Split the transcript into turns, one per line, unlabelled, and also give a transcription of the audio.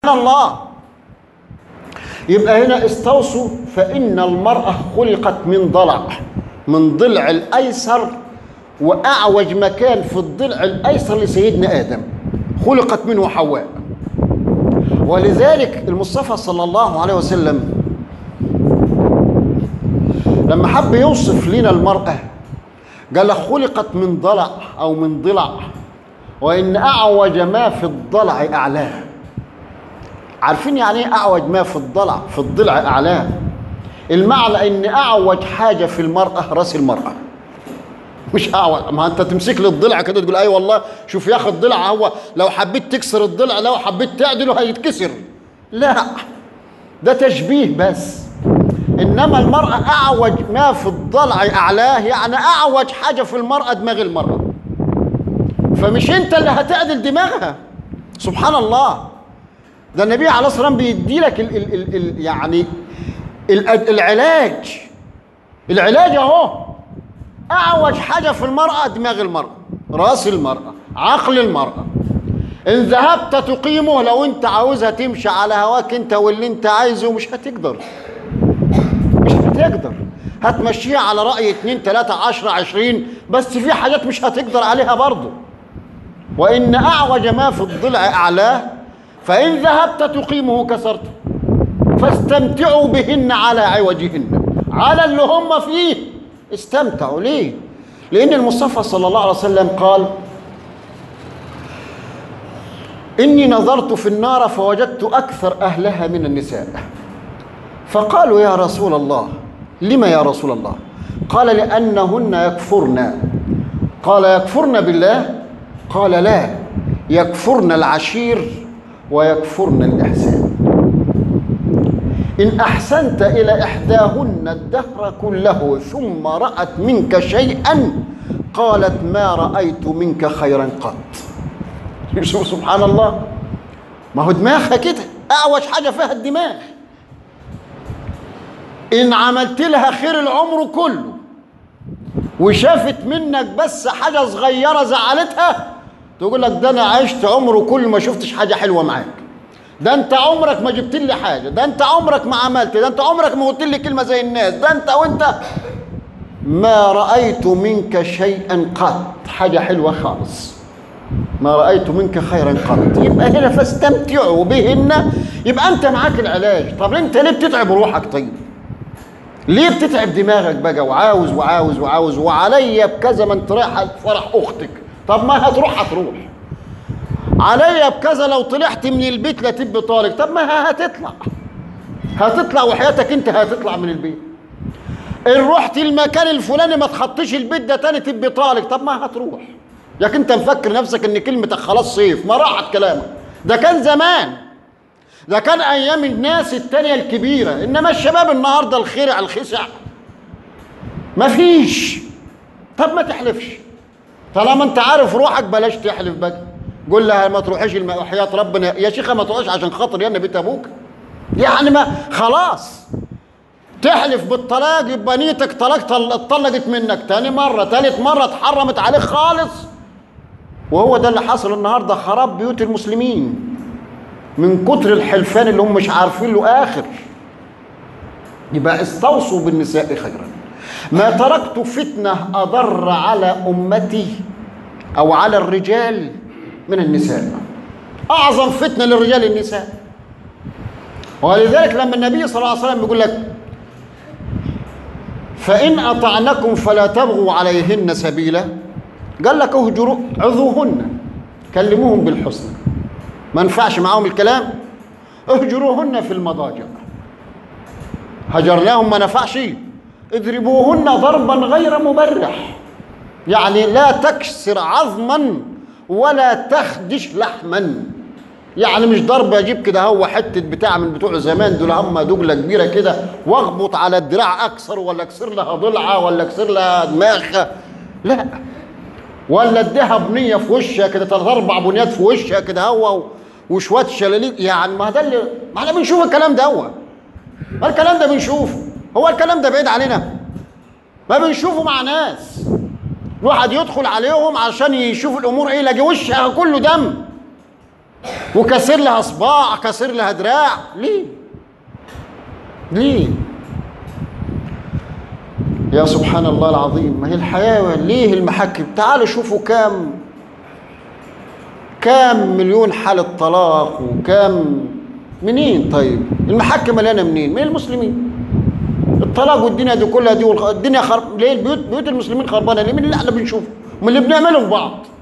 الله يبقى هنا استوصوا فإن المرأة خلقت من ضلع من ضلع الأيسر وأعوج مكان في الضلع الأيسر لسيدنا آدم خلقت منه حواء ولذلك المصطفى صلى الله عليه وسلم لما حب يوصف لنا المرأة قال خلقت من ضلع أو من ضلع وإن أعوج ما في الضلع أعلاه عارفين يعني ايه اعوج ما في الضلع في الضلع اعلاه المعنى ان اعوج حاجه في المراه راس المراه مش اعوج ما انت تمسك لي الضلع كده تقول اي أيوة والله شوف يا اخي الضلع هو لو حبيت تكسر الضلع لو حبيت تعدله هيتكسر لا ده تشبيه بس انما المراه اعوج ما في الضلع اعلاه يعني اعوج حاجه في المراه دماغ المراه فمش انت اللي هتعدل دماغها سبحان الله ده النبي عليه الصلاه والسلام بيدي لك ال ال ال ال يعني ال العلاج العلاج اهو اعوج حاجه في المراه دماغ المراه راس المراه عقل المراه ان ذهبت تقيمه لو انت عاوزها تمشي على هواك انت واللي انت عايزه مش هتقدر مش هتقدر هتمشيها على رأي اتنين تلاتة عشرة عشرين بس في حاجات مش هتقدر عليها برضه وإن أعوج ما في الضلع أعلاه فإن ذهبت تقيمه كسرته فاستمتعوا بهن على عوجهن على اللي هم فيه استمتعوا ليه؟ لأن المصطفى صلى الله عليه وسلم قال إني نظرت في النار فوجدت أكثر أهلها من النساء فقالوا يا رسول الله لم يا رسول الله قال لأنهن يكفرن قال يكفرن بالله قال لا يكفرن العشير ويكفرن الإحسان إن أحسنت إلى إحداهن الدهر كله ثم رأت منك شيئا قالت ما رأيت منك خيرا قط شوف سبحان الله ما هو دماغها كده أعوج حاجة فيها الدماغ إن عملت لها خير العمر كله وشافت منك بس حاجة صغيرة زعلتها تقول لك ده انا عشت عمره كله ما شفتش حاجه حلوه معاك ده انت عمرك ما جبت لي حاجه ده انت عمرك ما عملت ده انت عمرك ما قلت لي كلمه زي الناس ده انت وانت ما رايت منك شيئا قط حاجه حلوه خالص ما رايت منك خيرا قط يبقى هنا فاستمتعوا بهن يبقى انت معاك العلاج طب انت ليه بتتعب روحك طيب ليه بتتعب دماغك بقى وعاوز وعاوز وعاوز وعليا بكذا ما انت رايحه فرح اختك طب ما هتروح هتروح عليا بكذا لو طلعت من البيت لا تبقى طالق طب ما هتطلع هتطلع وحياتك انت هتطلع من البيت ان رحت المكان الفلاني ما تخطيش البيت ده تاني تبقى طالق طب ما هتروح ياك انت مفكر نفسك ان كلمتك خلاص صيف ما راحت كلامك ده كان زمان ده كان ايام الناس التانية الكبيرة انما الشباب النهاردة الخرع الخسع مفيش طب ما تحلفش طالما انت عارف روحك بلاش تحلف بقى قول لها ما تروحيش الم- وحياة ربنا يا شيخة ما تروحيش عشان خاطر يا بيت ابوك يعني ما خلاص تحلف بالطلاق يبقى نيتك طلقت اتطلقت منك تاني مرة تالت مرة اتحرمت عليك خالص وهو ده اللي حصل النهارده خراب بيوت المسلمين من كتر الحلفان اللي هم مش عارفين له اخر يبقى استوصوا بالنساء خيرا ما تركت فتنه اضر على امتي او على الرجال من النساء اعظم فتنه للرجال النساء ولذلك لما النبي صلى الله عليه وسلم بيقول لك فإن أطعنكم فلا تبغوا عليهن سبيلا قال لك اهجروا عظوهن كلموهم بالحسنى ما ينفعش معاهم الكلام اهجروهن في المضاجع هجرناهم ما نفعش اضربوهن ضربا غير مبرح يعني لا تكسر عظما ولا تخدش لحما يعني مش ضرب اجيب كده هو حته بتاع من بتوع زمان دول هم دجله كبيره كده واخبط على الدراع اكسر ولا اكسر لها ضلعه ولا اكسر لها دماغها لا ولا اديها بنيه في وشها كده ثلاث اربع بنيات في وشها كده هو وشويه شلاليت يعني ما ده اللي ما احنا بنشوف الكلام ده هو ما الكلام ده بنشوفه هو الكلام ده بعيد علينا ما بنشوفه مع ناس الواحد يدخل عليهم عشان يشوف الامور ايه يلاقي وشها كله دم وكسر لها صباع كسر لها دراع ليه ليه يا سبحان الله العظيم ما هي الحياة ليه المحاكم تعالوا شوفوا كام كام مليون حالة طلاق وكام منين طيب المحاكم مليانة منين من المسلمين الطلاق والدنيا دي كلها دي والخ... الدنيا خرب ليه البيوت بيوت المسلمين خربانة ليه من اللي احنا بنشوفه من اللي بنعمله في بعض